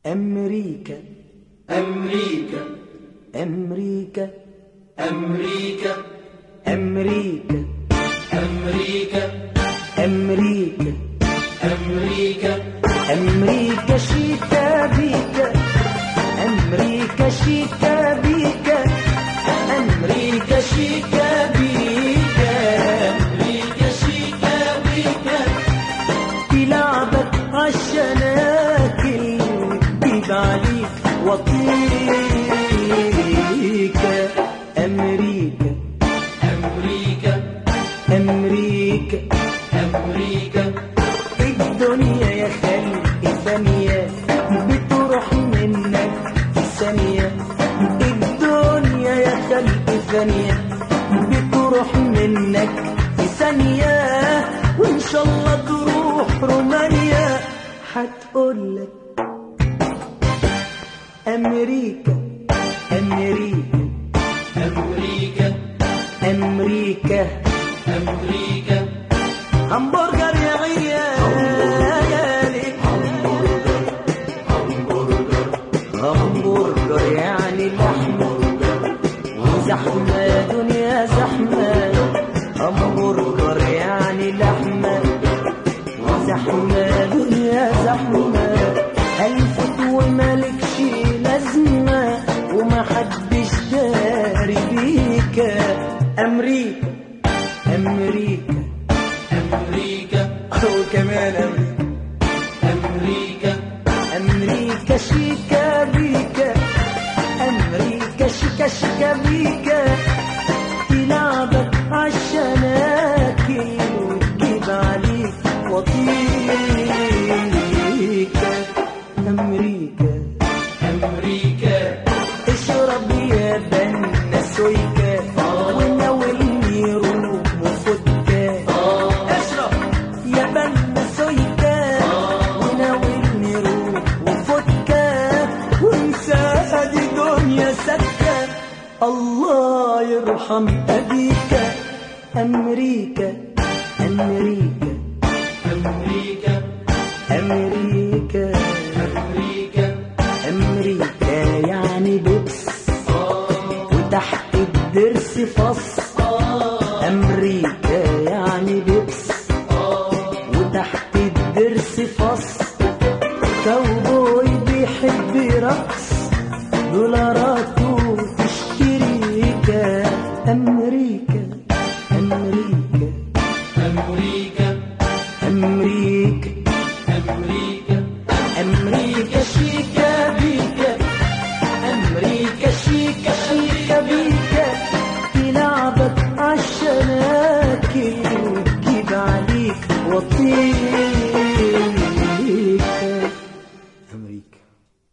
أمريكا أمريكا أمريكا أمريكا أمريكا أمريكا أمريكا أمريكا أمريكا شيكا بيكا أمريكا شيكا بيكا أمريكا شيكا بيكا أمريكا شيكا بيكا تلعبك عالشناكل وتجيب عليك وطيك أمريكا أمريكا أمريكا أمريكا الدنيا يا خلق ثانية بتروح منك في ثانية الدنيا يا خلق ثانية بتروح منك في ثانية وإن شاء الله تروح رومانيا هتقولك أمريكا أمريكا أمريكا أمريكا أمريكا همبرجر يا عيالي همبرجر يعني لحمة وزحمة دنيا زحمة همبرجر يعني لحمة وزحمة دنيا زحمة هلفت ومالكش لازمة وما حدش داري بيك أمريكا أمريكا أمريكا وكمان أمريكا أمريكا شيكا بيكا أمريكا شيكا شيكا بيكا تلعبك عالشناكل وتجيب عليك وطيك أمريكا أمريكا اشرب يا بنا سويكا وناولني روم وفودكا اشرب يا بنا سويكا وناولني روم وفودكا وانسى ادي دنيا سكة الله يرحم ابيك امريكا امريكا أمريكا امريكا أمريكا امريكا يعني بيبس وتحت الضرس فص امريكا يعني بيبس وتحت الضرس فص كاوبوي بيحب رقص دولارات وتشتريكا امريكا امريكا أمريكا امريكا أمريكا أمريكا شيكا بيكا أمريكا شيكا شيكا بيكا تلعبك عالشناكل وتجيب عليك وطيك